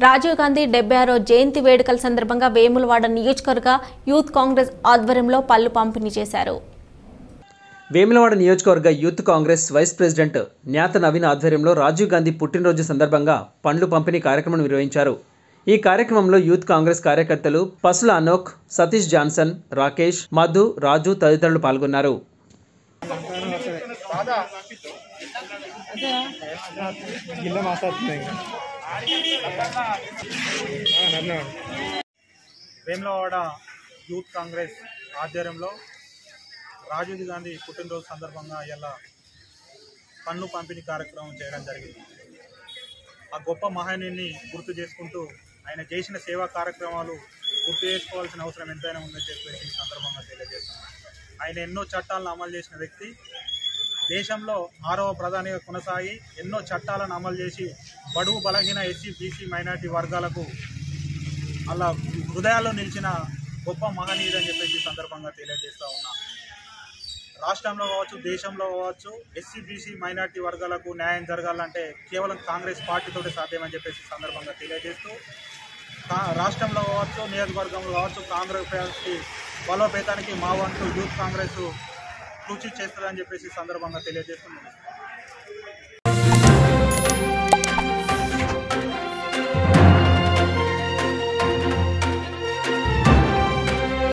రాజీవ్ గాంధీ డెబ్బై ఆరో జయంతి వేడుకల సందర్భంగా వేములవాడ నియోజకవర్గ యూత్ కాంగ్రెస్ ఆధ్వర్యంలో పళ్ళు పంపిణీ చేశారు వేములవాడ నియోజకవర్గ youth Congress vice president Nyatha Naveen ఆధ్వర్యంలో రాజీవ్ గాంధీ పుట్టినరోజు సందర్భంగా పండ్లు పంపిణీ కార్యక్రమం నిర్వహించారు ఈ కార్యక్రమంలో యూత్ కాంగ్రెస్ కార్యకర్తలు పసుల అనోక్ సతీష్ జాన్సన్ రాకేష్ మధు రాజు తదితరులు పాల్గొన్నారు వేములవాడ యూత్ కాంగ్రెస్ ఆధ్వర్యంలో రాజీవ్ గాంధీ పుట్టినరోజు సందర్భంగా ఇలా పన్ను పంపిణీ కార్యక్రమం చేయడం జరిగింది ఆ గొప్ప మహనీయుని గుర్తు చేసుకుంటూ ఆయన చేసిన సేవా కార్యక్రమాలు గుర్తు చేసుకోవాల్సిన అవసరం ఎంతైనా ఉందని చెప్పేసి ఈ సందర్భంగా తెలియజేస్తున్నాను ఆయన ఎన్నో చట్టాలను అమలు చేసిన వ్యక్తి దేశంలో ఆరవ ప్రధానిగా కొనసాగి ఎన్నో చట్టాలను అమలు చేసి బడుగు బలహీన ఎస్సీ బీసీ మైనార్టీ వర్గాలకు అలా హృదయాల్లో నిలిచిన గొప్ప మహనీయుడు అని చెప్పేసి ఈ సందర్భంగా తెలియజేస్తా ఉన్నా రాష్ట్రంలో కావచ్చు దేశంలో కావచ్చు ఎస్సీ బీసీ మైనార్టీ వర్గాలకు న్యాయం జరగాలంటే కేవలం కాంగ్రెస్ పార్టీతోటి సాధ్యమని చెప్పేసి ఈ సందర్భంగా తెలియజేస్తూ కా- రాష్ట్రంలో కావచ్చు నియోజకవర్గంలో కావచ్చు కాంగ్రెస్ పార్టీ బలోపేతానికి మా వంతు యూత్ కాంగ్రెస్ కృషి చేస్తుందని చెప్పేసి ఈ సందర్భంగా తెలియజేస్తూ ముగిస్తున్నాను.